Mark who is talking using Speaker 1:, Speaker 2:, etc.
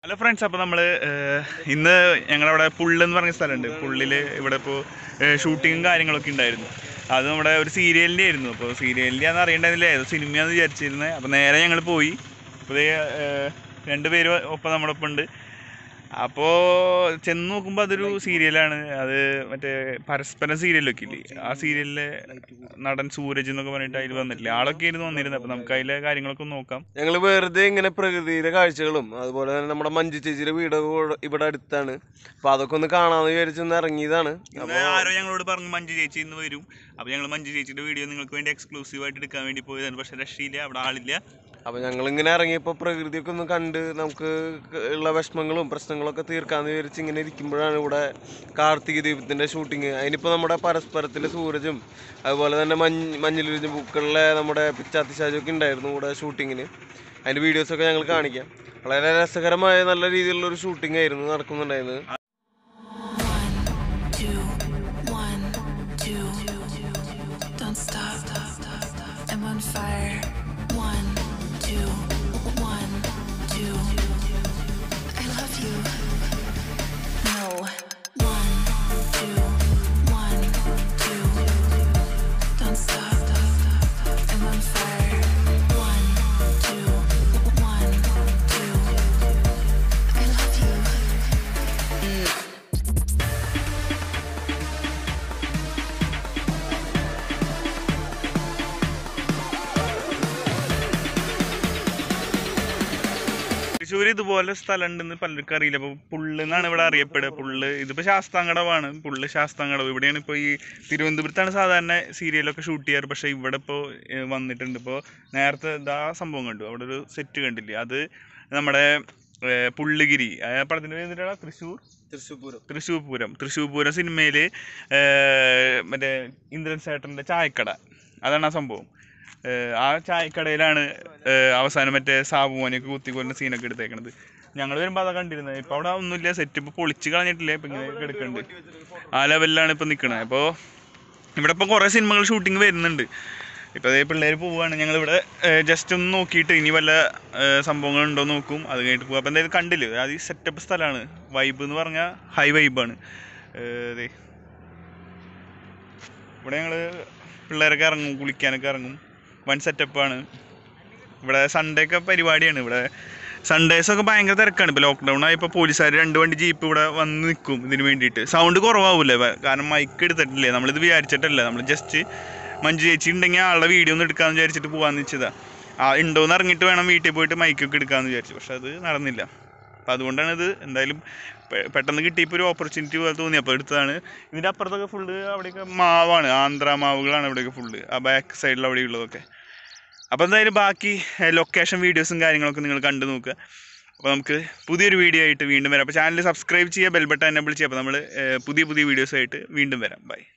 Speaker 1: Hello friends അപ്പോൾ നമ്മൾ ഇന്ന് ഞങ്ങളവിടെ പുള്ള് എന്ന് പറഞ്ഞ സ്ഥലമുണ്ട് പുള്ളിൽ ഇവിടെ ഇപ്പോൾ ഷൂട്ടിങ്ങും കാര്യങ്ങളൊക്കെ ഉണ്ടായിരുന്നു അത് നമ്മുടെ ഒരു സീരിയലിൻ്റെ ആയിരുന്നു അപ്പോൾ സീരിയലിൻ്റെ ആണെന്ന് അറിയണ്ടായിരുന്നില്ല ഏതോ സിനിമയാണെന്ന് വിചാരിച്ചിരുന്നത് അപ്പോൾ നേരെ ഞങ്ങൾ പോയി അപ്പോൾ ദേ, ഏഹ്, രണ്ട് പേര് ഒപ്പം നമ്മുടെ ഒപ്പം ഉണ്ട് അപ്പോൾ ചെന്ന് നോക്കുമ്പോൾ അതൊരു സീരിയലാണ് അത് മറ്റേ പരസ്പരം സീരിയലൊക്കെ ഇല്ലേ ആ സീരിയലിലെ നടൻ സൂരജ് എന്നൊക്കെ പറഞ്ഞിട്ട് അതിൽ വന്നിട്ടില്ലേ ആളൊക്കെ ആയിരുന്നു വന്നിരുന്നത് അപ്പോൾ നമുക്ക് അതിലെ കാര്യങ്ങളൊക്കെ ഒന്ന് നോക്കാം
Speaker 2: ഞങ്ങൾ വെറുതെ ഇങ്ങനെ പ്രകൃതിയിലെ കാഴ്ചകളും അതുപോലെ തന്നെ നമ്മുടെ മഞ്ജു ചേച്ചിയുടെ വീട് ഇവിടെ- ഇവിടെ അടുത്താണ് അപ്പൊ അതൊക്കെ ഒന്ന് കാണാന്ന് വിചാരിച്ചൊന്ന് ഇറങ്ങിയതാണ്
Speaker 1: ഇന്ന് ആരോ ഞങ്ങളോട് പറഞ്ഞു മഞ്ജു ചേച്ചി ഇന്ന് വരും അപ്പോൾ ഞങ്ങൾ മഞ്ജു ചേച്ചിയുടെ വീഡിയോ നിങ്ങൾക്ക് വേണ്ടി എക്സ്ക്ലൂസീവ് ആയിട്ട് എടുക്കാൻ വേണ്ടി പോയതാണ് പക്ഷേ രക്ഷയില്ല അവിടെ ആളില്ല
Speaker 2: അപ്പൊ ഞങ്ങൾ ഇങ്ങനെ ഇറങ്ങിയപ്പോ പ്രകൃതിയൊക്കെ ഒന്ന് കണ്ട് നമുക്ക് ഉള്ള വിഷമങ്ങളും പ്രശ്നങ്ങളൊക്കെ തീർക്കാന്ന് വിചാരിച്ച് ഇങ്ങനെ ഇരിക്കുമ്പോഴാണ് ഇവിടെ കാർത്തിക ദീപത്തിന്റെ ഷൂട്ടിങ് അതിനിപ്പോ നമ്മുടെ പരസ്പരത്തിലെ സൂരജും അതുപോലെ തന്നെ മഞ്ഞ് മഞ്ഞിലിരിഞ്ഞ പൂക്കളിലെ നമ്മുടെ പിച്ചാത്തി ഷാജൊക്കെ ഉണ്ടായിരുന്നു ഇവിടെ ഷൂട്ടിങ്ങിന് അതിന്റെ വീഡിയോസൊക്കെ ഞങ്ങൾ കാണിക്കാം വളരെ രസകരമായ നല്ല രീതിയിലുള്ള ഒരു ഷൂട്ടിംഗ് ആയിരുന്നു നടക്കുന്നുണ്ടായിരുന്നത്
Speaker 3: two, one, two. Don't stop. I'm on fire. One, two, one, two. I love you. No. One, two, one, two. Don't stop. I'm on fire. One, two, one, two. I love you.
Speaker 1: Thrissur ഇതുപോലെ സ്ഥലം ഉണ്ടെന്ന് പലർക്കും അറിയില്ല അപ്പോൾ പുള്ള് എന്നാണ് ഇവിടെ അറിയപ്പെടുക പുള്ള് ഇതിപ്പോൾ ശാസ്താങ്കടവാണ് പുള്ള് ശാസ്താങ്കടവ് ഇവിടെയാണ് ഇപ്പോൾ ഈ തിരുവനന്തപുരത്താണ് സാധാരണ സീരിയലൊക്കെ ഷൂട്ട് ചെയ്യാറ് പക്ഷേ ഇവിടെ ഇപ്പോൾ വന്നിട്ടുണ്ട് ഇപ്പോൾ നേരത്തെ ഇതാ സംഭവം കണ്ടു അവിടെ ഒരു സെറ്റ് കണ്ടില്ലേ അത് നമ്മുടെ ഏഹ്, പുള്ളിഗിരി ആ പടത്തിൻ്റെ പേര് എന്തിനാണ് തൃശ്ശൂർ
Speaker 2: തൃശ്ശൂർ പൂരം
Speaker 1: തൃശ്ശൂർ പൂരം തൃശ്ശൂർ പൂരം സിനിമയിൽ മറ്റേ ഇന്ദ്രൻ സേട്ടൻ്റെ ചായക്കട അതാണ് ആ സംഭവം ഏഹ് ആ ചായക്കടയിലാണ് ഏഹ് അവസാനം മറ്റേ സാബുമോനെയൊക്കെ കുത്തിക്കൊല്ലുന്ന സീനൊക്കെ എടുത്തേക്കണത് ഞങ്ങൾ വരുമ്പോൾ അതാ കണ്ടിരുന്നത് ഇപ്പോൾ അവിടെ ഒന്നുമില്ല സെറ്റ് ഇപ്പോൾ പൊളിച്ച് കളഞ്ഞിട്ടില്ല ഇപ്പം ഇങ്ങനെ എടുക്കുന്നുണ്ട് ആ ലെവലിലാണ് ഇപ്പോൾ നിൽക്കണത് അപ്പോൾ ഇവിടെ ഇപ്പോൾ കുറേ സിനിമകൾ ഷൂട്ടിംഗ് വരുന്നുണ്ട് ഇപ്പോൾ അതേ പിള്ളേർ പോവുകയാണ് ഞങ്ങളിവിടെ ജസ്റ്റ് ഒന്ന് നോക്കിയിട്ട് ഇനി വല്ല ഏഹ് സംഭവങ്ങളുണ്ടോ എന്ന് നോക്കും അത് കഴിഞ്ഞിട്ട് പോകും അപ്പോൾ എന്തായാലും കണ്ടില്ല അത് ഈ സെറ്റപ്പ് സ്ഥലമാണ് വൈബ് എന്ന് പറഞ്ഞാൽ ഹൈ വൈബാണ് അതെ ഇവിടെ ഞങ്ങൾ പിള്ളേരൊക്കെ ഇറങ്ങും കുളിക്കാനൊക്കെ ഇറങ്ങും വൺ സെറ്റപ്പാണ് ഇവിടെ സൺഡേ ഒക്കെ പരിപാടിയാണ് ഇവിടെ സൺഡേസ് ഒക്കെ ഭയങ്കര തിരക്കാണ് ഇപ്പോൾ ലോക്ക്ഡൗൺ ആയപ്പോൾ പോലീസുകാർ രണ്ട് വണ്ടി ജീപ്പ് ഇവിടെ വന്ന് നിൽക്കും ഇതിന് വേണ്ടിയിട്ട് സൗണ്ട് കുറവാവില്ലേ കാരണം മൈക്ക് എടുത്തിട്ടില്ലേ നമ്മളിത് വിചാരിച്ചിട്ടല്ല നമ്മൾ ജസ്റ്റ് മഞ്ജു ചേച്ചി ഉണ്ടെങ്കിൽ ആളുടെ വീഡിയോ ഒന്ന് എടുക്കാമെന്ന് വിചാരിച്ചിട്ട് പോകാമെന്ന് വെച്ചതാ ആ ഉണ്ടോയെന്ന് ഇറങ്ങിയിട്ട് വേണം വീട്ടിൽ പോയിട്ട് മൈക്കൊക്കെ എടുക്കാമെന്ന് വിചാരിച്ചു പക്ഷെ അത് നടന്നില്ല അപ്പം അതുകൊണ്ടാണ് ഇത് എന്തായാലും പെ- പെട്ടെന്ന് കിട്ടിയപ്പോൾ ഒരു ഓപ്പർച്യൂണിറ്റി പോലെ തോന്നി അപ്പോൾ എടുത്തതാണ് ഇതിൻ്റെ അപ്പുറത്തൊക്കെ ഫുള്ള് അവിടെയൊക്കെ മാവാണ് ആന്ധ്ര മാവുകളാണ് ഇവിടെയൊക്കെ ഫുള്ള് ആ ബാക്ക് സൈഡിൽ അവിടെ ഉള്ളതൊക്കെ അപ്പോൾ എന്തായാലും ബാക്കി ലൊക്കേഷൻ വീഡിയോസും കാര്യങ്ങളൊക്കെ നിങ്ങൾ കണ്ടു നോക്കുക അപ്പോൾ നമുക്ക് പുതിയൊരു വീഡിയോ ആയിട്ട് വീണ്ടും വരാം അപ്പോൾ ചാനൽ സബ്സ്ക്രൈബ് ചെയ്യുക ബെൽ ബട്ടൺ എനബിൾ ചെയ്യുക അപ്പോൾ നമ്മൾ പുതിയ പുതിയ വീഡിയോസായിട്ട് വീണ്ടും വരാം ബൈ